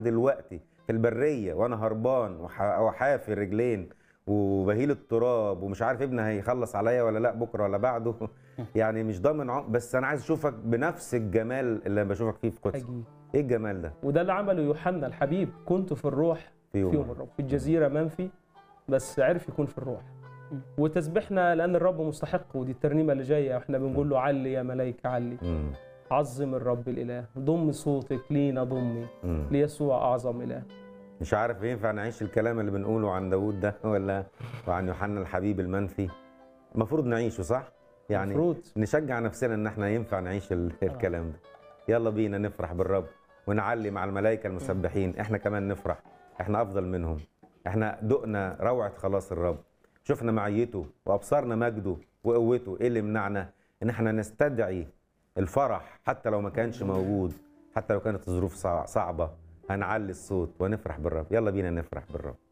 دلوقتي في البريه وانا هربان وح- وحافي رجلين وبهيل التراب ومش عارف ابني هيخلص عليا ولا لا بكره ولا بعده يعني مش ضامن عمر بس انا عايز اشوفك بنفس الجمال اللي بشوفك فيه في قدس أجيب. ايه الجمال ده وده اللي عمله يوحنا الحبيب كنت في الروح في في يوم يوم الرب في الجزيرة منفي بس عرف يكون في الروح وتسبحنا لأن الرب مستحق ودي الترنيمة اللي جاية واحنا بنقول له علي يا ملايكة علي مم. عظم الرب الإله ضم صوتك لينا ضمي مم. ليسوع أعظم إله مش عارف ينفع نعيش الكلام اللي بنقوله عن داوود ده ولا وعن يوحنا الحبيب المنفي المفروض نعيشه صح يعني مفروض نشجع نفسنا ان احنا ينفع نعيش ال- الكلام ده يلا بينا نفرح بالرب ونعلي مع الملائكه المسبحين احنا كمان نفرح احنا افضل منهم احنا دقنا روعه خلاص الرب شفنا معيته وابصرنا مجده وقوته ايه اللي يمنعنا ان احنا نستدعي الفرح حتى لو ما كانش موجود حتى لو كانت الظروف صع- صعبه هنعلي الصوت ونفرح بالرب يلا بينا نفرح بالرب